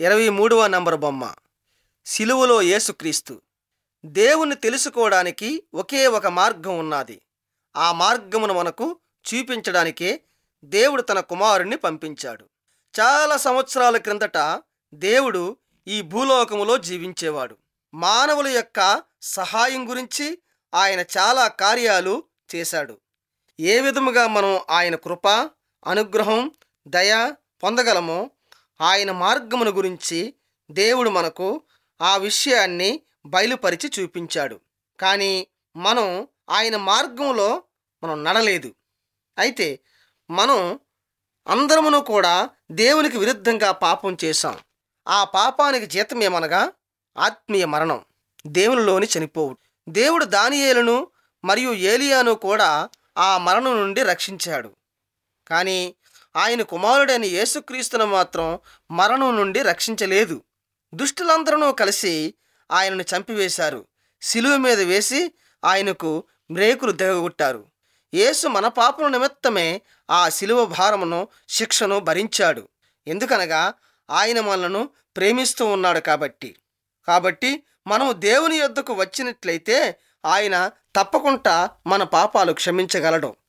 ఇరవై మూడవ నంబర్ బొమ్మ సిలువలో యేసుక్రీస్తు దేవుణ్ణి తెలుసుకోవడానికి ఒకే ఒక మార్గం ఉన్నది ఆ మార్గమును మనకు చూపించడానికే దేవుడు తన కుమారుణ్ణి పంపించాడు చాలా సంవత్సరాల క్రిందట దేవుడు ఈ భూలోకములో జీవించేవాడు మానవుల యొక్క సహాయం గురించి ఆయన చాలా కార్యాలు చేశాడు ఏ విధముగా మనం ఆయన కృప అనుగ్రహం దయ పొందగలమో ఆయన మార్గమును గురించి దేవుడు మనకు ఆ విషయాన్ని బయలుపరిచి చూపించాడు కానీ మనం ఆయన మార్గంలో మనం నడలేదు అయితే మనం అందరమును కూడా దేవునికి విరుద్ధంగా పాపం చేశాం ఆ పాపానికి జీతం ఏమనగా ఆత్మీయ మరణం దేవునిలోని చనిపోవు దేవుడు దానియేలును మరియు ఏలియాను కూడా ఆ మరణం నుండి రక్షించాడు కానీ ఆయన కుమారుడైన యేసుక్రీస్తును మాత్రం మరణం నుండి రక్షించలేదు దుష్టులందరూ కలిసి ఆయనను చంపివేశారు శిలువ మీద వేసి ఆయనకు మ్రేకులు దిగగొట్టారు యేసు మన పాపల నిమిత్తమే ఆ శిలువ భారమును శిక్షను భరించాడు ఎందుకనగా ఆయన మనలను ప్రేమిస్తూ ఉన్నాడు కాబట్టి కాబట్టి మనము దేవుని యొద్దకు వచ్చినట్లయితే ఆయన తప్పకుండా మన పాపాలు క్షమించగలడు